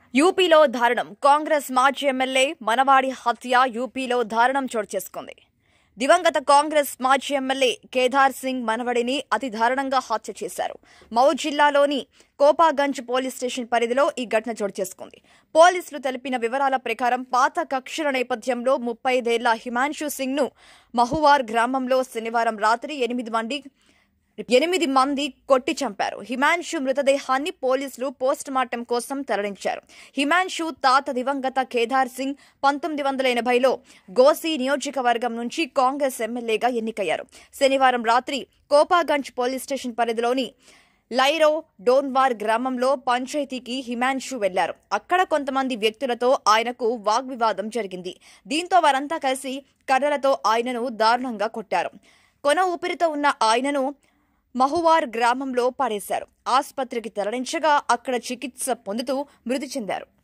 యూపీలో దారుణం కాంగ్రెస్ మాజీ ఎమ్మెల్యే మనవాడి హత్య యూపీలో దారుణం చోటు చేసుకుంది దివంగత కాంగ్రెస్ మాజీ ఎమ్మెల్యే కేదార్ సింగ్ మనవడిని అతి దారుణంగా హత్య చేశారు మౌ జిల్లాలోని కోపాగంజ్ పోలీస్ స్టేషన్ పరిధిలో ఈ ఘటన చోటు చేసుకుంది పోలీసులు తెలిపిన వివరాల ప్రకారం పాత కక్షల నేపథ్యంలో ముప్పై ఐదేళ్ల హిమాంశు సింగ్ ను మహువార్ గ్రామంలో శనివారం రాత్రి ఎనిమిది మంది ఎనిమిది మంది కొట్టి చంపారు హిమాంశు మృతదేహాన్ని పోలీసులు పోస్ట్ మార్టం కోసం తరలించారు హిమాంశు తాత దివంగత కేదార్ సింగ్ పంతొమ్మిది వందల ఎనభైలో గోసి నియోజకవర్గం నుంచి కాంగ్రెస్ ఎమ్మెల్యేగా ఎన్నికయ్యారు శనివారం రాత్రి కోపాగంజ్ పోలీస్ స్టేషన్ పరిధిలోని లైరో డోన్వార్ గ్రామంలో పంచాయతీకి హిమాంశు వెళ్లారు అక్కడ కొంతమంది వ్యక్తులతో ఆయనకు వాగ్వివాదం జరిగింది దీంతో వారంతా కలిసి కర్రలతో ఆయనను దారుణంగా కొట్టారు కొన ఊపిరితో ఉన్న ఆయనను మహువార్ గ్రామంలో పడేశారు ఆసుపత్రికి తరలించగా అక్కడ చికిత్స పొందుతూ మృతి చెందారు